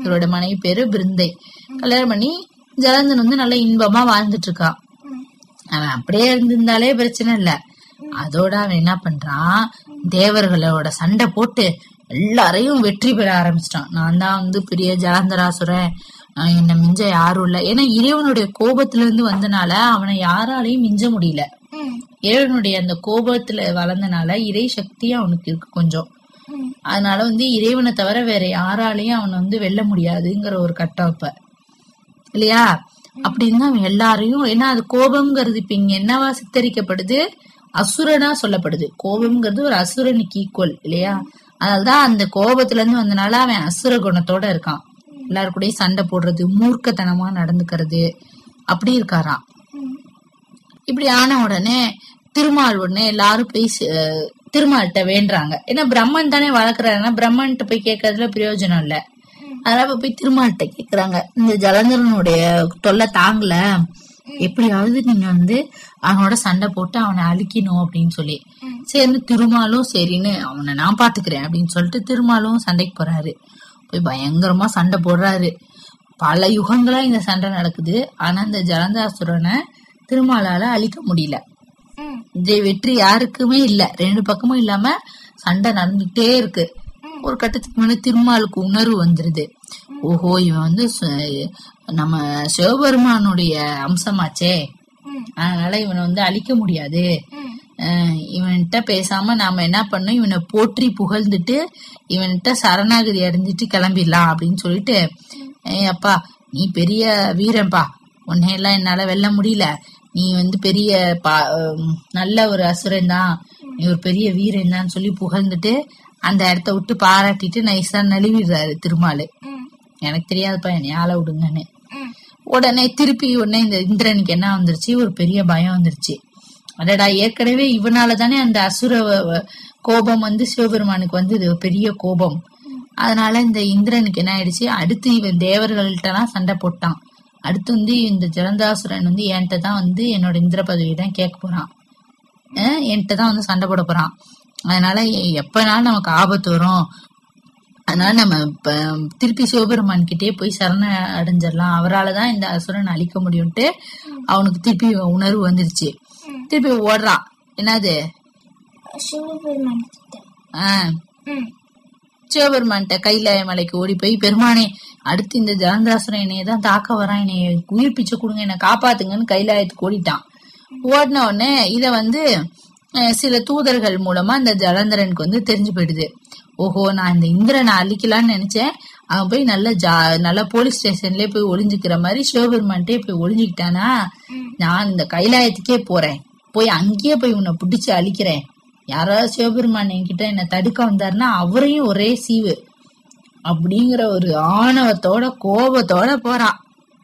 இவரோட மனைவி பேரு பிருந்தை கல்யாணம் பண்ணி ஜலந்தன் வந்து நல்ல இன்பமா வாழ்ந்துட்டு இருக்கான் அவன் அப்படியே இருந்திருந்தாலே பிரச்சனை இல்ல அதோட அவன் என்ன பண்றான் தேவர்களோட சண்டை போட்டு எல்லாரையும் வெற்றி பெற ஆரம்பிச்சிட்டான் நான் தான் வந்து பெரிய ஜலந்தராசுரன் நான் என்னை மிஞ்ச யாரும் இல்ல ஏன்னா இறைவனுடைய கோபத்துல இருந்து வந்தனால அவனை யாராலையும் மிஞ்ச முடியல ம் இறைவனுடைய அந்த கோபத்துல வளர்ந்தனால இறை சக்தி அவனுக்கு இருக்கு கொஞ்சம் ம் அதனால வந்து இறைவனை தவிர வேற யாராலையும் அவனை வந்து வெல்ல முடியாதுங்கிற ஒரு கட்டம் இப்ப இல்லையா அப்படின்னு அவன் எல்லாரையும் ஏன்னா அது கோபம்ங்கிறது இப்ப இங்க என்னவா சித்தரிக்கப்படுது அசுரனா சொல்லப்படுது கோபம்ங்கிறது ஒரு அசுரனுக்கு ஈக்குவல் இல்லையா அதனாலதான் அந்த கோபத்துல இருந்து வந்தனால அவன் அசுர குணத்தோட இருக்கான் எல்லாரு கூடயும் சண்டை போடுறது மூர்க்கத்தனமா நடந்துக்கிறது அப்படி இருக்காராம் ம் இப்படி ஆன உடனே திருமால் உடனே எல்லாரும் போய் ச- அஹ் திருமால்கிட்ட வேண்டுறாங்க ஏன்னா பிரம்மன் தானே வளர்க்குறாருன்னா பிரம்மன்ட்ட போய் கேட்கறதுல பிரயோஜனம் இல்ல அதனால இப்ப போய் திருமால்கிட்ட கேக்குறாங்க இந்த ஜலந்தரனுடைய தொல்லை தாங்கல எப்படியாவது நீங்க வந்து அவனோட சண்டை போட்டு அவனை அழிக்கணும் அப்படின்னு சொல்லி சரின்னு திருமாலும் சரின்னு அவனை நான் பாத்துக்கிறேன் அப்படின்னு சொல்லிட்டு திருமாலும் சண்டைக்கு போறாரு போய் பயங்கரமா சண்டை போடுறாரு பல யுகங்களா இந்த சண்டை நடக்குது ஆனா இந்த ஜலந்தாசுரனை திருமாலால அழிக்க முடியல ம் இந்த வெற்றி யாருக்குமே இல்ல ரெண்டு பக்கமும் இல்லாம சண்டை நடந்துட்டே இருக்கு ஒரு கட்டத்துக்கு மேல திருமாலுக்கு உணர்வு வந்துருது ஓஹோ இவன் வந்து சு- நம்ம சிவபெருமானுடைய அம்சமாச்சே ம் அதனால இவனை வந்து அழிக்க முடியாது ம் அஹ் இவன்கிட்ட பேசாம நாம என்ன பண்ணோம் இவனை போற்றி புகழ்ந்துட்டு இவன்கிட்ட சரணாகதி அடைஞ்சிட்டு கிளம்பிடலாம் அப்படின்னு சொல்லிட்டு ஏய் அப்பா நீ பெரிய வீரன்பா உன்னையெல்லாம் என்னால வெல்ல முடியல நீ வந்து பெரிய பா ஹம், நல்ல ஒரு அசுரன் தான் நீ ஒரு பெரிய வீரன் தான் சொல்லி புகழ்ந்துட்டு அந்த இடத்த விட்டு பாராட்டிட்டு நைஸா நழுவிடுறாரு திருமாலு ம் எனக்கு தெரியாதுப்பா என்னை ஆள விடுங்கன்னு ம் உடனே திருப்பி உடனே இந்த இந்திரனுக்கு என்ன வந்துருச்சு ஒரு பெரிய பயம் வந்துருச்சு அடடா ஏற்கனவே இவனால தானே அந்த அசுர வ- வ- கோபம் வந்து சிவபெருமானுக்கு வந்து இது பெரிய கோபம் அதனால இந்த இந்திரனுக்கு என்ன ஆயிடுச்சு அடுத்து இவன் தேவர்கள்ட்டலாம் சண்டை போட்டான் அடுத்து வந்து இந்த ஜலந்தாசுரன் வந்து என்கிட்ட தான் வந்து என்னோட இந்திர பதவி தான் கேட்க போறான் அஹ் என்கிட்ட தான் வந்து சண்டை போட போறான் அதனால எ- எப்பனாலும் நமக்கு ஆபத்து வரும் அதனால நம்ம இப்ப திருப்பி சிவபெருமான் கிட்டே போய் சரண அடைஞ்சிடலாம் அவரால தான் இந்த அசுரன் அழிக்க முடியும்ட்டு அவனுக்கு திருப்பி உணர்வு வந்துருச்சு திருப்பி ஓடுறான் என்னது சிவபெருமான் கிட்ட ஆஹ் ம் சிவபெருமான்கிட்ட கைலாய மலைக்கு ஓடி போய் பெருமானே அடுத்து இந்த ஜலந்தாசுரன் என்னைய தான் தாக்க வரான் என்னைய உயிர் பிச்சை கொடுங்க என்னை காப்பாத்துங்கன்னு கைலாயத்துக்கு ஓடிட்டான் ஓடின உடனே இத வந்து அஹ், சில தூதர்கள் மூலமா இந்த ஜலந்தரனுக்கு வந்து தெரிஞ்சு போயிடுது ஓஹோ நான் இந்த இந்திரனை அழிக்கலாம்னு நினைச்சேன் அவன் போய் நல்ல ஜா நல்ல போலீஸ் ஸ்டேஷன்லயே போய் ஒளிஞ்சுக்கிற மாதிரி சிவபெருமான்ட்டே போய் ஒளிஞ்சுக்கிட்டானா நான் இந்த கைலாயத்துக்கே போறேன் போய் அங்கேயே போய் உன்னை பிடிச்சு அழிக்கிறேன் யாராவது சிவபெருமான் என்கிட்ட என்ன தடுக்க வந்தாருன்னா அவரையும் ஒரே சீவு அப்படிங்கிற ஒரு ஆணவத்தோட கோபத்தோட போறான்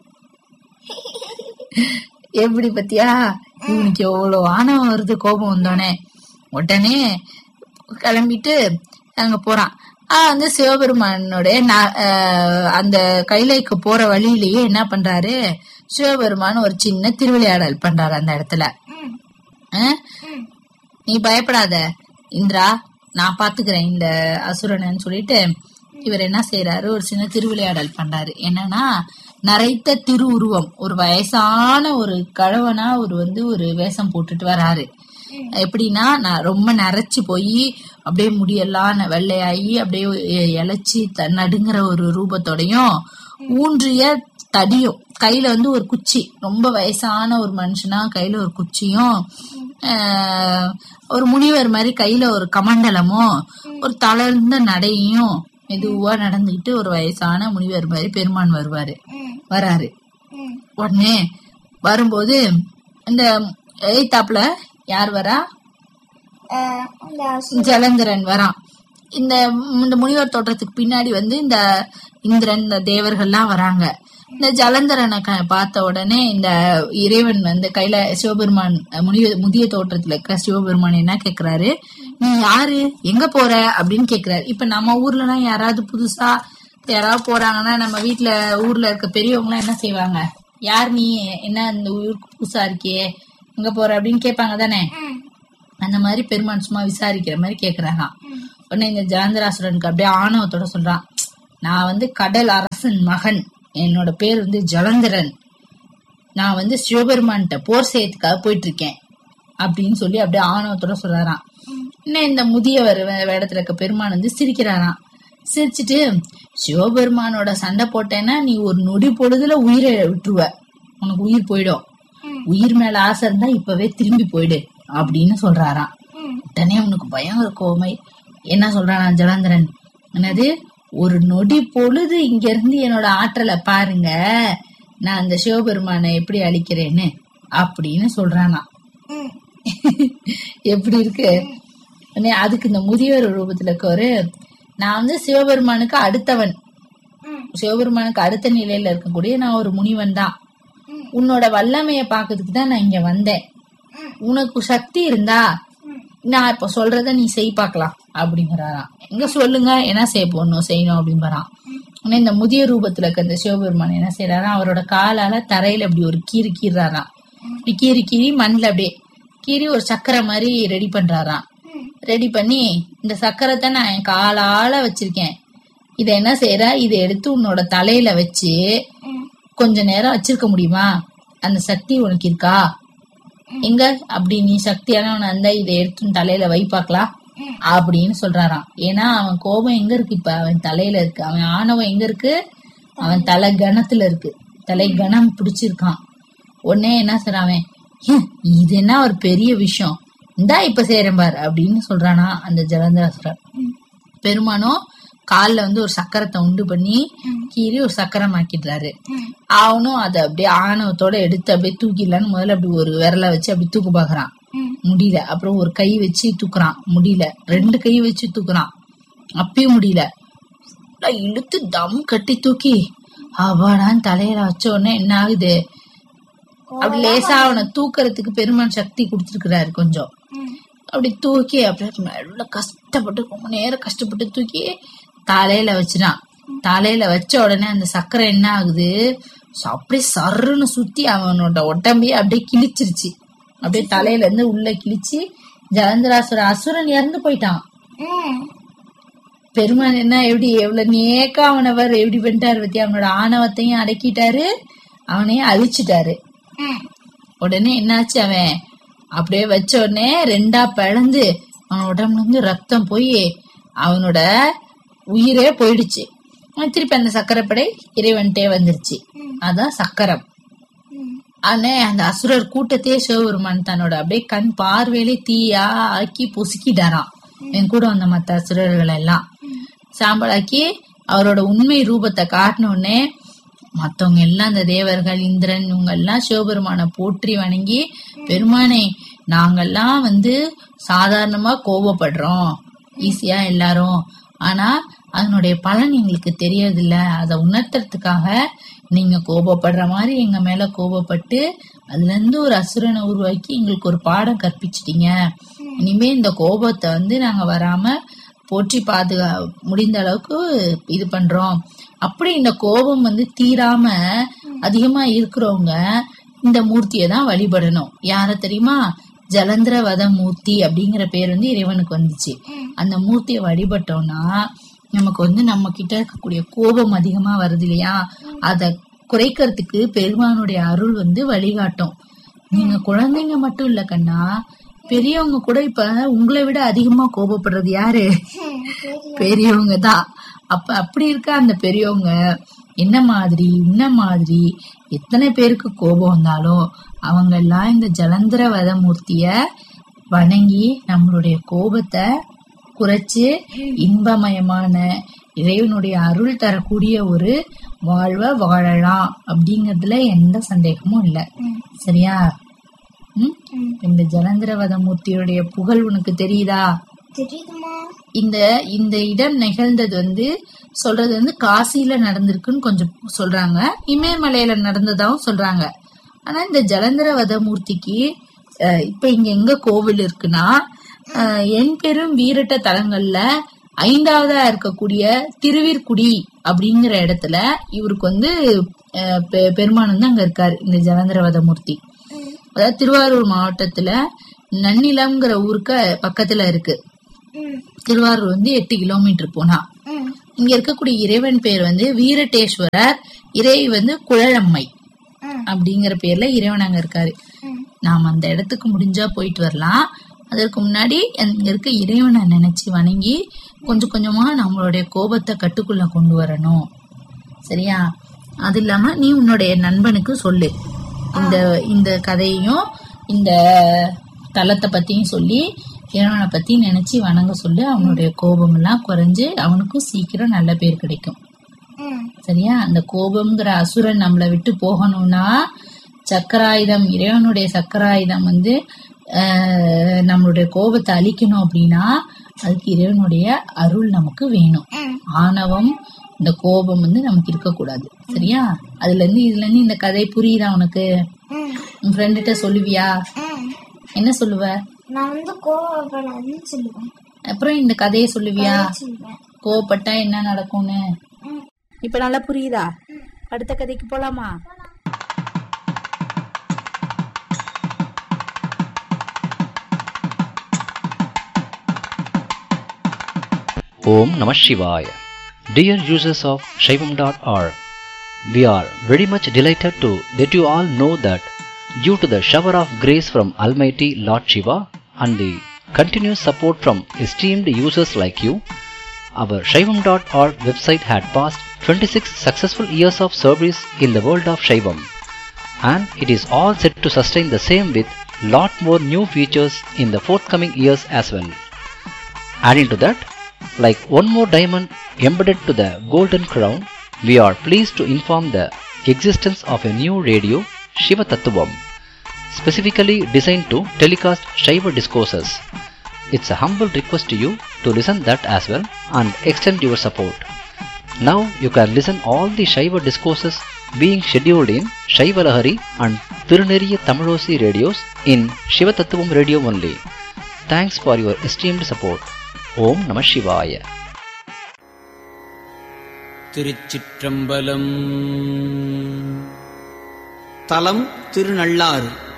எப்படி பத்தியா இவனுக்கு எவ்வளவு ஆணவம் வருது கோபம் வந்தோடனே உடனே கிளம்பிட்டு அங்க போறான் ஆஹ் வந்து சிவபெருமானுடைய ந- ஆஹ் அந்த கைலைக்கு போற வழியிலேயே என்ன பண்றாரு சிவபெருமான் ஒரு சின்ன திருவிளையாடல் பண்றாரு அந்த இடத்துல ம் ஆஹ் ம் நீ பயப்படாத இந்திரா நான் பாத்துக்கிறேன் இந்த அசுரனன்னு சொல்லிட்டு இவர் என்ன செய்யறாரு ஒரு சின்ன திருவிளையாடல் பண்றாரு என்னன்னா நரைத்த திருவுருவம் ஒரு வயசான ஒரு கழவனா ஒரு வந்து ஒரு வேஷம் போட்டுட்டு வராரு எப்படின்னா நான் ரொம்ப நரைச்சு போய் அப்படியே முடியெல்லாம் ந- வெள்ளையாகி அப்படியே எ- இளைச்சி த- நடுங்குற ஒரு ரூபத்தோடையும் ஊன்றிய தடியும் கையில வந்து ஒரு குச்சி ரொம்ப வயசான ஒரு மனுஷனா கையில ஒரு குச்சியும் ஆஹ், ஒரு முனிவர் மாதிரி கையில ஒரு கமண்டலமும் ஒரு தளர்ந்த நடையும் மெதுவா நடந்துகிட்டு ஒரு வயசான முனிவர் மாதிரி பெருமான் வருவாரு ம் வராரு ம் உடனே வரும்போது இந்த எய்தாப்புல யார் வரா அஹ், இந்த அசு- ஜலந்தரன் வரான் இந்த இந்த முனிவர் தோட்டத்துக்கு பின்னாடி வந்து இந்த இந்திரன் இந்த தேவர்கள்லாம் வராங்க இந்த ஜலந்தரனை க- பார்த்த உடனே இந்த இறைவன் வந்து கையில சிவபெருமான் அஹ், முனிய முதிய தோற்றத்துல இருக்கிற சிவபெருமான் என்ன கேக்குறாரு நீ யாரு எங்க போற அப்படின்னு கேக்குறாரு இப்ப நம்ம ஊர்ல எல்லாம் யாராவது புதுசா யாராவது போறாங்கன்னா நம்ம வீட்ல ஊர்ல இருக்க பெரியவங்க எல்லாம் என்ன செய்வாங்க யார் நீ என்ன இந்த ஊருக்கு புதுசா இருக்கியே எங்க போற அப்படின்னு கேட்பாங்க தானே ம் அந்த மாதிரி பெருமான் சும்மா விசாரிக்கிற மாதிரி கேக்குறாராம் உடனே இந்த ஜாந்தராசுரனுக்கு அப்படியே ஆணவத்தோட சொல்றான் நான் வந்து கடல் அரசன் மகன் என்னோட பேர் வந்து ஜலந்தரன் நான் வந்து சிவபெருமான்கிட்ட போர் செய்யறதுக்காக போயிட்டு இருக்கேன் அப்படின்னு சொல்லி அப்படியே ஆணவத்தோட சொல்றாராம் இன்னும் இந்த முதியவர் வே- வேடத்துல இருக்க பெருமான் வந்து சிரிக்கிறாராம் சிரிச்சிட்டு சிவபெருமானோட சண்டை போட்டேன்னா நீ ஒரு நொடி பொழுதுல உயிரை விட்டுருவ உனக்கு உயிர் போயிடும் ம். உயிர் மேல ஆசை இருந்தா இப்பவே திரும்பி போயிடு அப்படின்னு சொல்றாராம் ம். உடனே அவனுக்கு பயங்கர கோமை என்ன சொல்றான் ஜலந்தரன் என்னது ஒரு நொடி பொழுது இங்க இருந்து என்னோட ஆற்றலை பாருங்க நான் அந்த சிவபெருமானை எப்படி அழிக்கிறேன்னு அப்படின்னு சொல்றானா ம். எப்படி இருக்கு உடனே அதுக்கு இந்த முதியோர் ரூபத்துல இருக்கவரு நான் வந்து சிவபெருமானுக்கு அடுத்தவன் ம். சிவபெருமானுக்கு அடுத்த நிலையில இருக்கக்கூடிய நான் ஒரு முனிவன் தான் ம். உன்னோட வல்லமைய பாக்கிறதுக்கு தான் நான் இங்க வந்தேன் ம். உனக்கு சக்தி இருந்தா ம். நான் இப்ப சொல்றத நீ செய் பார்க்கலாம் அப்படிங்கிறாராம் எங்க சொல்லுங்க என்ன செய்ய போடணும் செய்யணும் அப்படிங்கிறான் ஆனா இந்த முதிய ரூபத்துல இருக்க இந்த சிவபெருமான் என்ன செய்யறாராம் அவரோட காலால தரையில அப்படி ஒரு கீறி கீறாராம் இப்படி கீறி கீறி மண்ணில் அப்படியே கீறி ஒரு சக்கரை மாதிரி ரெடி பண்றாராம் ம். ரெடி பண்ணி இந்த சக்கரத்தை நான் என் காலால வச்சிருக்கேன் இதை என்ன செய்யற இதை எடுத்து உன்னோட தலையில வச்சு ம். கொஞ்ச நேரம் வச்சிருக்க முடியுமா அந்த சக்தி உனக்கு இருக்கா எங்க அப்படி நீ சக்தியானவன் அந்த இதை எடுத்து உன் தலையில வை பார்க்கலாம் ம். அப்படின்னு சொல்றாராம் ஏன்னா அவன் கோபம் எங்க இருக்கு இப்ப அவன் தலையில இருக்கு அவன் ஆணவம் எங்க இருக்கு அவன் தலை கணத்துல இருக்கு தலை கணம் பிடிச்சிருக்கான் உடனே என்ன சொல்றான் அவன் "ஹம், இது என்ன ஒரு பெரிய விஷயம் இந்தா இப்ப செய்யறேன் பார் அப்படின்னு சொல்றானா அந்த ஜலந்தராசுரன் ம். பெருமானும் கால்ல வந்து ஒரு சக்கரத்தை உண்டு பண்ணி ம். கீறி ஒரு சக்கரம் ஆக்கிடுறாரு ம். அவனும் அதை அப்படியே ஆணவத்தோட எடுத்து அப்படியே தூக்கிடலான்னு முதல்ல அப்படி ஒரு விரலை வச்சு அப்படி தூக்கு பாக்குறான் ம். முடியல அப்புறம் ஒரு கை வச்சு தூக்குறான் முடியல ரெண்டு கை வச்சு தூக்குறான் அப்பயும் முடியல நல்லா இழுத்து தம் கட்டி தூக்கி அவாடான்னு தலையில வச்ச உடனே என்ன ஆகுது அப்படி லேசா அவனை தூக்கறதுக்கு பெருமான் சக்தி கொடுத்துருக்கிறாரு கொஞ்சம் ம். அப்படி தூக்கி அப்படியே மெல்ல கஷ்டப்பட்டு ரொம்ப நேரம் கஷ்டப்பட்டு தூக்கி தலையில வச்சிடான் தலையில வச்ச உடனே அந்த சக்கரை என்ன ஆகுது ச- அப்படியே சர்ருன்னு சுத்தி அவனோட உடம்பையே அப்படியே கிழிச்சிருச்சு அப்படியே தலையில இருந்து உள்ள கிழிச்சு ஜலந்தராசுர அசுரன் இறந்து போயிட்டான் ம். பெருமான் என்ன எப்படி எவ்வளவு நேக்கா அவனவர் எப்படி பண்ணிட்டாரு பத்தி அவனோட ஆணவத்தையும் அடக்கிட்டாரு அவனையும் அழிச்சிட்டாரு ம். உடனே என்னாச்சு அவன் அப்படியே வச்ச உடனே ரெண்டா பிளந்து அவன் உடம்புல இருந்து ரத்தம் போய் அவனோட உயிரே போயிடுச்சு அவன் திருப்பி அந்த சக்கரைப்படை இறைவன்ட்டே வந்துருச்சு அதான் சக்கரம் ம். ஆனா அந்த அசுரர் கூட்டத்தையே சிவபெருமான் தன்னோட அப்படியே கண் பார்வையிலே தீயா ஆக்கி பொசுக்கிட்டாராம் என் கூட வந்த மத்த அசுரர்கள் எல்லாம் சாம்பலாக்கி அவரோட உண்மை ரூபத்தை காட்டின உடனே மத்தவங்க எல்லாம் இந்த தேவர்கள் இந்திரன் இவங்க எல்லாம் சிவபெருமானை போற்றி வணங்கி பெருமானே நாங்கெல்லாம் வந்து சாதாரணமா கோபப்படுறோம் ஈஸியா எல்லாரும் ஆனா அதனுடைய பலன் எங்களுக்கு தெரியறதில்ல அதை உணர்த்துறதுக்காக நீங்க கோபப்படுற மாதிரி எங்க மேல கோபப்பட்டு அதுல இருந்து ஒரு அசுரனை உருவாக்கி எங்களுக்கு ஒரு பாடம் கற்பிச்சிட்டீங்க இனிமே இந்த கோபத்தை வந்து நாங்க வராம போற்றி பாதுகா முடிந்த அளவுக்கு இது பண்றோம் அப்படி இந்த கோபம் வந்து தீராம அதிகமா இருக்கிறவங்க இந்த மூர்த்தியை தான் வழிபடணும் யார தெரியுமா ஜலந்திரவத மூர்த்தி அப்படிங்கிற பேர் வந்து இறைவனுக்கு வந்துச்சு அந்த மூர்த்தியை வழிபட்டோம்னா நமக்கு வந்து நம்ம கிட்ட இருக்கக்கூடிய கோபம் அதிகமா வருது இல்லையா அத குறைக்கிறதுக்கு பெருமானுடைய அருள் வந்து வழிகாட்டும் நீங்க குழந்தைங்க மட்டும் இல்ல கண்ணா பெரியவங்க கூட இப்ப உங்களை விட அதிகமா கோபப்படுறது யாரு ம். பெரிய பெரியவங்க தான் அப்ப அப்படி இருக்க அந்த பெரியவங்க என்ன மாதிரி என்ன மாதிரி எத்தனை பேருக்கு கோபம் வந்தாலும் அவங்க எல்லாம் இந்த ஜலந்திர வதமூர்த்திய வணங்கி நம்மளுடைய கோபத்தை குறைச்சு இன்பமயமான இறைவனுடைய அருள் தரக்கூடிய ஒரு வாழ்வை வாழலாம் அப்படிங்கறதுல எந்த சந்தேகமும் இல்லை ம். சரியா ம்? ம். இந்த ஜலந்திரவத மூர்த்தியுடைய புகழ் உனக்கு தெரியுதா தெரியுதுமா இந்த இந்த இடம் நிகழ்ந்தது வந்து சொல்றது வந்து காசியில நடந்திருக்குன்னு கொஞ்சம் சொல்றாங்க இமயமலையில நடந்ததாவும் சொல்றாங்க ஆனா இந்த ஜலந்திரவத மூர்த்திக்கு அஹ், இப்ப இங்க எங்க கோவில் இருக்குன்னா அஹ், என் பெரும் வீரட்ட தலங்கள்ல ஐந்தாவதா இருக்கக்கூடிய திருவிற்குடி அப்படிங்கிற இடத்துல இவருக்கு வந்து அஹ், பெ- பெருமான் வந்து அங்க இருக்காரு இந்த ஜலந்திரவத மூர்த்தி ம். அதாவது திருவாரூர் மாவட்டத்துல நன்னிலம்ங்கிற ஊருக்கு பக்கத்துல இருக்கு ம். திருவாரூர் வந்து எட்டு கிலோமீட்டர் போனா ம். இங்க இருக்கக்கூடிய இறைவன் பேர் வந்து வீரட்டேஸ்வரர் இறை வந்து குழலம்மை ம். அப்படிங்கிற பேர்ல இறைவன் அங்க இருக்காரு ம். நாம் அந்த இடத்துக்கு முடிஞ்சா போயிட்டு வரலாம் அதற்கு முன்னாடி அங்க இருக்க இறைவனை நினைச்சு வணங்கி கொஞ்சம் கொஞ்சமா நம்மளுடைய கோபத்தை கட்டுக்குள்ள கொண்டு வரணும் சரியா அது இல்லாம நீ உன்னுடைய நண்பனுக்கு சொல்லு இந்த இந்த கதையையும் இந்த தலத்தை பத்தியும் சொல்லி இறைவனை பத்தி நினைச்சு வணங்க சொல்லு அவனுடைய கோபம் எல்லாம் குறைஞ்சு அவனுக்கும் சீக்கிரம் நல்ல பேர் கிடைக்கும் ம். சரியா அந்த கோபம்ங்கிற அசுரன் நம்மளை விட்டு போகணும்னா சக்கராயுதம் இறைவனுடைய சக்கராயுதம் வந்து ஆஹ், நம்மளுடைய கோபத்தை அழிக்கணும் அப்படின்னா அதுக்கு இறைவனுடைய அருள் நமக்கு வேணும் ம். ஆணவம் இந்த கோபம் வந்து நமக்கு இருக்கக்கூடாது சரியா அதுல இருந்து இதுல இருந்து இந்த கதை புரியுதா உனக்கு ம். உன் ஃப்ரெண்டுகிட்ட சொல்லுவியா ம். என்ன சொல்லுவ நான் வந்து கோவப்படாதுன்னு சொல்லுவேன் அப்புறம் இந்த கதையை சொல்லுவியா சொல்லுவேன் கோவப்பட்டா என்ன நடக்கும்னு ம். இப்ப நல்லா புரியுதா அடுத்த கதைக்கு போலாமா Om Namah Shivaya. Dear users of Shaivam.org, we are very much delighted to let you all know that due to the shower of grace from Almighty Lord Shiva and the continuous support from esteemed users like you, our Shaivam.org website had passed 26 successful years of service in the world of Shaivam and it is all set to sustain the same with lot more new features in the forthcoming years as well. Adding to that, like one more diamond embedded to the golden crown, we are pleased to inform the existence of a new radio, Shiva Tattvam, specifically designed to telecast Shiva discourses. It's a humble request to you to listen that as well and extend your support. Now you can listen all the Shiva discourses being scheduled in Shiva Lahari and Tiruneriya Tamilosi radios in Shiva Tattvam radio only. Thanks for your esteemed support. ஓம் நம சிவாய திருச்சிற்றம்பலம் தலம் திருநள்ளாறு